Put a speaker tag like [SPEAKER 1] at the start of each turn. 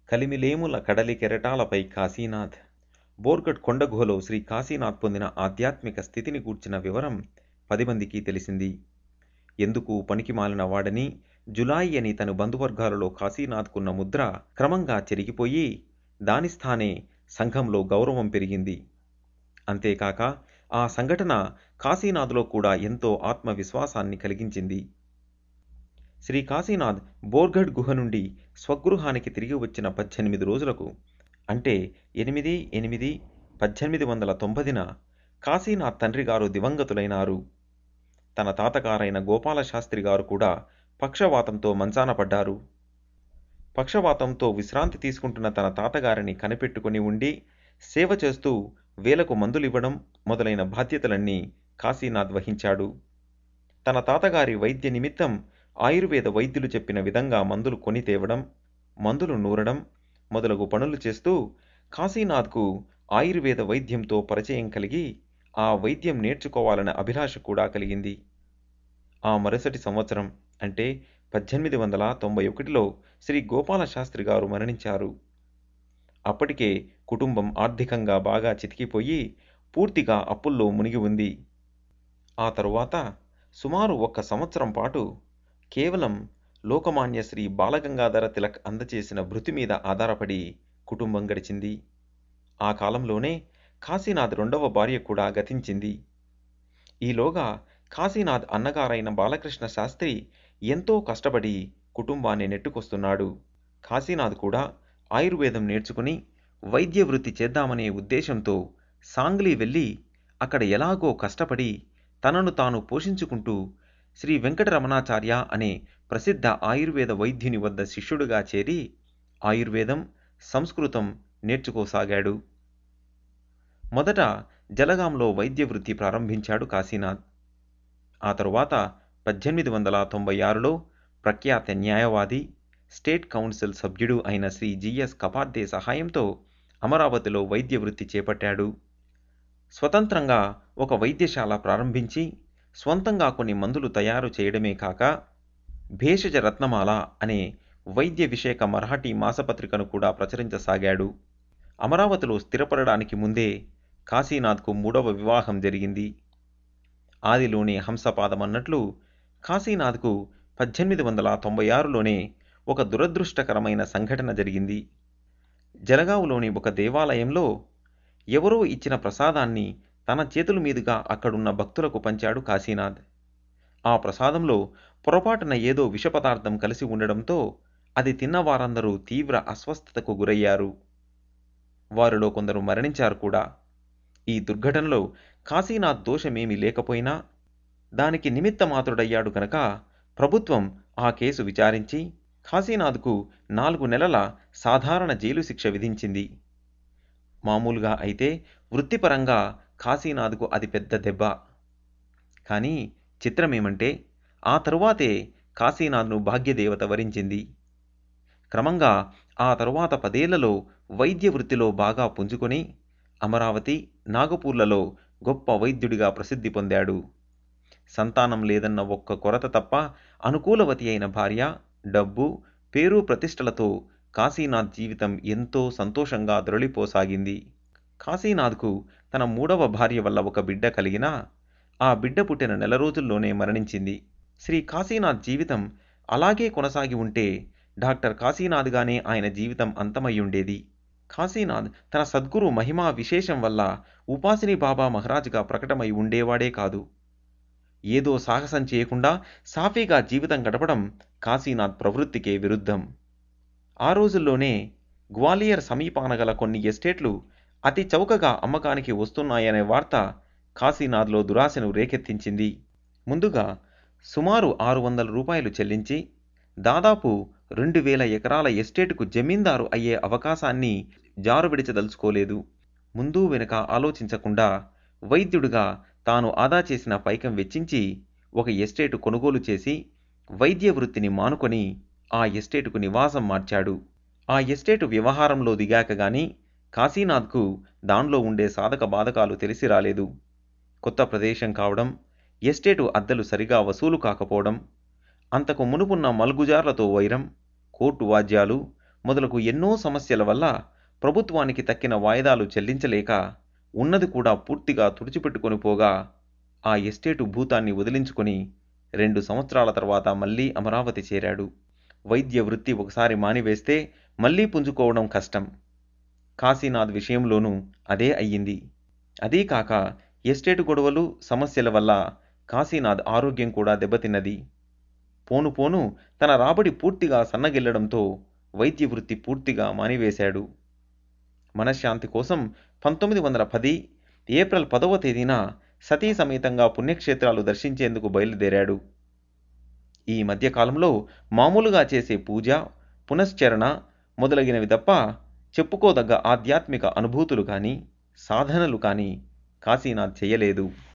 [SPEAKER 1] కలిమిలేముల కడలి కెరటాలపై కాశీనాథ్ బోర్గఢ్ కొండ గుహలో శ్రీ కాశీనాథ్ పొందిన ఆధ్యాత్మిక స్థితిని గూర్చిన వివరం పది మందికి తెలిసింది ఎందుకు పనికిమాలిన వాడని జులాయి అని తన బంధువర్గాలలో కాశీనాథ్కున్న ముద్ర క్రమంగా చెరిగిపోయి దాని స్థానే సంఘంలో గౌరవం పెరిగింది అంతేకాక ఆ సంఘటన కాశీనాథ్లో కూడా ఎంతో ఆత్మవిశ్వాసాన్ని కలిగించింది శ్రీ కాశీనాథ్ బోర్గఢ్ గుహ నుండి స్వగృహానికి తిరిగి వచ్చిన పద్దెనిమిది రోజులకు అంటే ఎనిమిది ఎనిమిది పద్దెనిమిది వందల తొంభదిన కాశీనాథ్ తండ్రి గారు దివంగతులైనారు తన తాతగారైన గోపాలశాస్త్రి గారు కూడా పక్షవాతంతో మంచాన పడ్డారు పక్షవాతంతో విశ్రాంతి తీసుకుంటున్న తన తాతగారిని కనిపెట్టుకుని ఉండి సేవ చేస్తూ వేలకు మందులివ్వడం మొదలైన బాధ్యతలన్నీ కాశీనాథ్ వహించాడు తన తాతగారి వైద్య నిమిత్తం ఆయుర్వేద వైద్యులు చెప్పిన విధంగా మందులు కొని తేవడం మందులు నూరడం మొదలగు పనులు చేస్తూ కాశీనాథ్కు ఆయుర్వేద వైద్యంతో పరిచయం కలిగి ఆ వైద్యం నేర్చుకోవాలనే అభిలాష కూడా కలిగింది ఆ మరుసటి సంవత్సరం అంటే పద్దెనిమిది వందల తొంభై ఒకటిలో శ్రీ గోపాల శాస్త్రి గారు మరణించారు అప్పటికే కుటుంబం ఆర్థికంగా బాగా చితికిపోయి పూర్తిగా అప్పుల్లో మునిగి ఉంది ఆ తరువాత సుమారు ఒక్క సంవత్సరం పాటు కేవలం లోకమాన్య శ్రీ బాలగంగాధర తిలక్ అందచేసిన భృతి మీద ఆధారపడి కుటుంబం గడిచింది ఆ కాలంలోనే కాశీనాథ్ రెండవ భార్య కూడా గతించింది ఈలోగా కాశీనాథ్ అన్నగారైన బాలకృష్ణ శాస్త్రి ఎంతో కష్టపడి కుటుంబాన్ని నెట్టుకొస్తున్నాడు కాశీనాథ్ కూడా ఆయుర్వేదం నేర్చుకుని వైద్య వృత్తి చేద్దామనే ఉద్దేశంతో సాంగ్లీ వెళ్ళి అక్కడ ఎలాగో కష్టపడి తనను తాను పోషించుకుంటూ శ్రీ వెంకటరమణాచార్య అనే ప్రసిద్ధ ఆయుర్వేద వైద్యుని వద్ద శిష్యుడుగా చేరి ఆయుర్వేదం సంస్కృతం నేర్చుకోసాగాడు మొదట జలగాంలో వైద్య వృత్తి ప్రారంభించాడు కాశీనాథ్ ఆ తరువాత పద్దెనిమిది వందల తొంభై ఆరులో ప్రఖ్యాత న్యాయవాది స్టేట్ కౌన్సిల్ సభ్యుడు అయిన శ్రీ జిఎస్ కపార్దే సహాయంతో అమరావతిలో వైద్య వృత్తి చేపట్టాడు స్వతంత్రంగా ఒక వైద్యశాల ప్రారంభించి స్వంతంగా కొన్ని మందులు తయారు చేయడమే కాక భేషజ రత్నమాల అనే వైద్య విషయక మరాఠీ మాసపత్రికను కూడా ప్రచురించసాగాడు అమరావతిలో స్థిరపడడానికి ముందే కాశీనాథ్కు మూడవ వివాహం జరిగింది ఆదిలోనే హంసపాదమన్నట్లు కాశీనాథ్కు పద్దెనిమిది వందల తొంభై ఆరులోనే ఒక దురదృష్టకరమైన సంఘటన జరిగింది జలగావులోని ఒక దేవాలయంలో ఎవరో ఇచ్చిన ప్రసాదాన్ని తన చేతుల మీదుగా అక్కడున్న భక్తులకు పంచాడు కాశీనాథ్ ఆ ప్రసాదంలో పొరపాటున ఏదో విషపదార్థం కలిసి ఉండడంతో అది తిన్న వారందరూ తీవ్ర అస్వస్థతకు గురయ్యారు వారిలో కొందరు మరణించారు కూడా ఈ దుర్ఘటనలో కాశీనాథ్ దోషమేమీ లేకపోయినా దానికి నిమిత్తమాత్రుడయ్యాడు కనుక ప్రభుత్వం ఆ కేసు విచారించి కాశీనాథ్కు నాలుగు నెలల సాధారణ జైలు శిక్ష విధించింది మామూలుగా అయితే వృత్తిపరంగా కాశీనాథ్కు అది పెద్ద దెబ్బ కానీ చిత్రమేమంటే ఆ తరువాతే కాశీనాథ్ను భాగ్యదేవత వరించింది క్రమంగా ఆ తరువాత పదేళ్లలో వైద్య వృత్తిలో బాగా పుంజుకొని అమరావతి నాగపూర్లలో గొప్ప వైద్యుడిగా ప్రసిద్ధి పొందాడు సంతానం లేదన్న ఒక్క కొరత తప్ప అనుకూలవతి అయిన భార్య డబ్బు పేరు ప్రతిష్టలతో కాశీనాథ్ జీవితం ఎంతో సంతోషంగా దొరలిపోసాగింది కాశీనాథ్కు తన మూడవ భార్య వల్ల ఒక బిడ్డ కలిగినా ఆ బిడ్డ పుట్టిన నెల రోజుల్లోనే మరణించింది శ్రీ కాశీనాథ్ జీవితం అలాగే కొనసాగి ఉంటే డాక్టర్ కాశీనాథ్గానే ఆయన జీవితం అంతమయ్యుండేది కాశీనాథ్ తన సద్గురు మహిమా విశేషం వల్ల ఉపాసిని బాబా మహారాజ్గా ప్రకటమై ఉండేవాడే కాదు ఏదో సాహసం చేయకుండా సాఫీగా జీవితం గడపడం కాశీనాథ్ ప్రవృత్తికే విరుద్ధం ఆ రోజుల్లోనే గ్వాలియర్ సమీపాన గల కొన్ని ఎస్టేట్లు అతి చౌకగా అమ్మకానికి వస్తున్నాయనే వార్త కాశీనాథ్లో దురాశను రేకెత్తించింది ముందుగా సుమారు ఆరు వందల రూపాయలు చెల్లించి దాదాపు రెండు వేల ఎకరాల ఎస్టేటుకు జమీందారు అయ్యే అవకాశాన్ని జారువిడిచదలుచుకోలేదు ముందు వెనుక ఆలోచించకుండా వైద్యుడిగా తాను ఆదా చేసిన పైకం వెచ్చించి ఒక ఎస్టేటు కొనుగోలు చేసి వైద్య వృత్తిని మానుకొని ఆ ఎస్టేటుకు నివాసం మార్చాడు ఆ ఎస్టేటు వ్యవహారంలో దిగాక గాని కాశీనాథ్కు దానిలో ఉండే సాధక బాధకాలు తెలిసి రాలేదు కొత్త ప్రదేశం కావడం ఎస్టేటు అద్దెలు సరిగా వసూలు కాకపోవడం అంతకు మునుపున్న మల్గుజార్లతో వైరం కోర్టు వాద్యాలు మొదలగు ఎన్నో సమస్యల వల్ల ప్రభుత్వానికి తక్కిన వాయిదాలు చెల్లించలేక ఉన్నది కూడా పూర్తిగా తుడిచిపెట్టుకొని పోగా ఆ ఎస్టేటు భూతాన్ని వదిలించుకొని రెండు సంవత్సరాల తర్వాత మళ్ళీ అమరావతి చేరాడు వైద్య వృత్తి ఒకసారి మానివేస్తే మళ్ళీ పుంజుకోవడం కష్టం కాశీనాథ్ విషయంలోనూ అదే అయ్యింది అదీ కాక ఎస్టేటు గొడవలు సమస్యల వల్ల కాశీనాథ్ ఆరోగ్యం కూడా దెబ్బతిన్నది పోను పోను తన రాబడి పూర్తిగా సన్నగిల్లడంతో వైద్య వృత్తి పూర్తిగా మానివేశాడు మనశ్శాంతి కోసం పంతొమ్మిది వందల పది ఏప్రిల్ పదవ తేదీన సతీ సమేతంగా పుణ్యక్షేత్రాలు దర్శించేందుకు బయలుదేరాడు ఈ మధ్యకాలంలో మామూలుగా చేసే పూజ పునశ్చరణ మొదలగినవి తప్ప చెప్పుకోదగ్గ ఆధ్యాత్మిక అనుభూతులు కానీ సాధనలు కానీ కాశీనాథ్ చేయలేదు